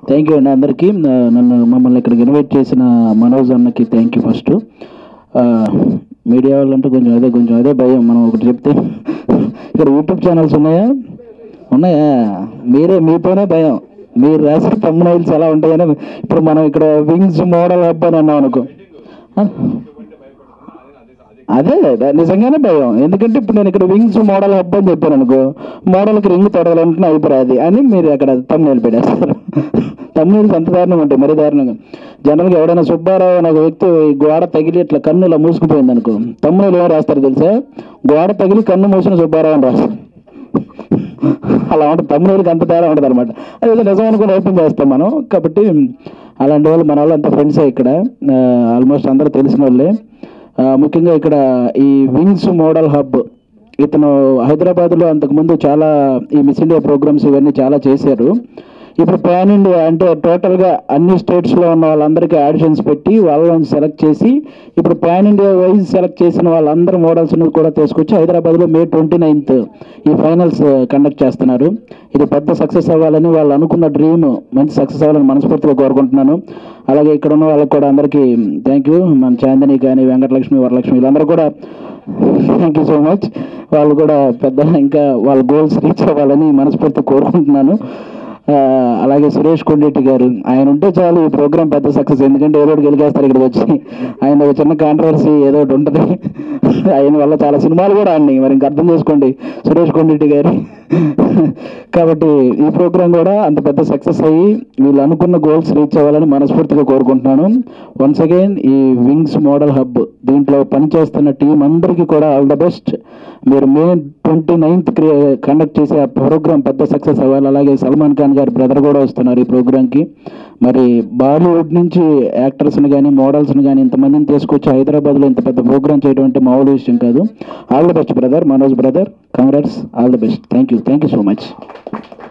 Thank you అండి అందరికీ ఆ, నన్ను మమ్మల్ని ఇక్కడికి ఇన్వైట్ చేసిన మనోజ్ అన్నకి థ్యాంక్ యూ ఫస్ట్ మీడియా వాళ్ళంటే కొంచెం అదే కొంచెం అదే భయం మనం ఒకటి చెప్తే ఇక్కడ యూట్యూబ్ ఛానల్స్ ఉన్నాయా ఉన్నాయా మీరే మీతోనే భయం మీరు రాసిన తమ్మునైల్స్ ఎలా ఉంటాయని ఇప్పుడు మనం ఇక్కడ వింగ్స్ మోడల్ హబ్ అని అన్నాం అనుకో ఆ? అదే దా- నిజంగానే భయం ఎందుకంటే ఇప్పుడు నేను ఇక్కడ వింగ్స్ మోడల్ హబ్ అని చెప్పాను అనుకో మోడల్కి రింగ్ తొడగాలంటే అయిపోయి అని మీరు అక్కడ తమ్ముళ్ళు పెట్టేస్తారు తమ్ముళ్ళు అంత దారుణంగా ఉంటాయి మరీ దారుణంగా జనరల్గా ఎవడైనా సుబ్బారావు అనే ఒక వ్యక్తి ఈ గోడ తగిలి ఇట్లా కన్ను ఇలా మూసుకుపోయింది అనుకో తమ్ముళ్ళు ఏమో రాస్తారు తెలుసా గోడ తగిలి కన్ను మూసిన సుబ్బారావు అని రాస్తారు అలా ఉంటుంది తమ్ముళ్ళకి అంత తేడా ఉంటుంది అనమాట అది నిజం అనుకుని ఓపెన్ చేస్తాం మనం కాబట్టి అలాంటి వాళ్ళు మన వాళ్ళు అంత ఫ్రెండ్సే ఇక్కడ ఆల్మోస్ట్ అందరూ తెలిసిన వాళ్ళే ఆ, ముఖ్యంగా ఇక్కడ ఈ వింగ్స్ మోడల్ హబ్ ఇతను హైదరాబాద్లో అంతకుముందు చాలా ఈ మిస్ ఇండియా ప్రోగ్రామ్స్ ఇవన్నీ చాలా చేశారు ఇప్పుడు పాన్ ఇండియా అంటే టోటల్గా అన్ని స్టేట్స్లో ఉన్న వాళ్ళందరికీ ఆడిషన్స్ పెట్టి వాళ్ళని సెలెక్ట్ చేసి ఇప్పుడు పాన్ ఇండియా వైజ్ సెలెక్ట్ చేసిన వాళ్ళందరూ మోడల్స్ కూడా తీసుకొచ్చి హైదరాబాద్లో మే ట్వంటీ నైన్త్ ఈ ఫైనల్స్ కండక్ట్ చేస్తున్నారు ఇది పెద్ద సక్సెస్ అవ్వాలని వాళ్ళు అనుకున్న డ్రీమ్ మంచి సక్సెస్ అవ్వాలని మనస్ఫూర్తిగా కోరుకుంటున్నాను అలాగే ఇక్కడ ఉన్న వాళ్ళకి కూడా అందరికీ థ్యాంక్ యూ మన చాందిని కానీ వెంకటలక్ష్మి వరలక్ష్మి వీళ్ళందరూ కూడా థ్యాంక్ యూ సో మచ్ వాళ్ళు కూడా పెద్ద ఇంకా వాళ్ళ గోల్స్ రీచ్ అవ్వాలని మనస్ఫూర్తి కోరుకుంటున్నాను ఆ, అలాగే సురేష్ కొండెట్టి గారు ఆయన ఉంటే చాలు ఈ ప్రోగ్రామ్ పెద్ద సక్సెస్ ఎందుకంటే ఏదో ఒకటి గెలిగేస్తారు ఇక్కడికి వచ్చి ఆయన ఒక చిన్న కాంట్రవర్సీ ఏదో ఒకటి ఉంటుంది ఆయన వల్ల చాలా సినిమాలు కూడా ఆడినాయి మరి ఇంకా అర్థం చేసుకోండి సురేష్ కొండెట్టి గారి కాబట్టి ఈ ప్రోగ్రామ్ కూడా అంత పెద్ద సక్సెస్ అయ్యి వీళ్ళు అనుకున్న గోల్స్ రీచ్ అవ్వాలని మనస్ఫూర్తిగా కోరుకుంటున్నాను వన్స్ అగైన్ ఈ వింగ్స్ మోడల్ హబ్ దీంట్లో పనిచేస్తున్న టీం అందరికీ కూడా ఆల్ ద బెస్ట్ మీరు మే ట్వంటీ నైన్త్ కండక్ట్ చేసే ఆ ప్రోగ్రామ్ పెద్ద సక్సెస్ అవ్వాలి అలాగే సల్మాన్ ఖాన్ గారి బ్రదర్ కూడా వస్తున్నారు ఈ ప్రోగ్రామ్కి మరి బాలీవుడ్ నుంచి యాక్టర్స్ని కానీ మోడల్స్ని కానీ ఇంతమందిని తీసుకొచ్చి హైదరాబాద్లో ఇంత పెద్ద ప్రోగ్రామ్ చేయడం అంటే మామూలు విషయం కాదు all the best brother Manoj brother congrats all the best thank you thank you so much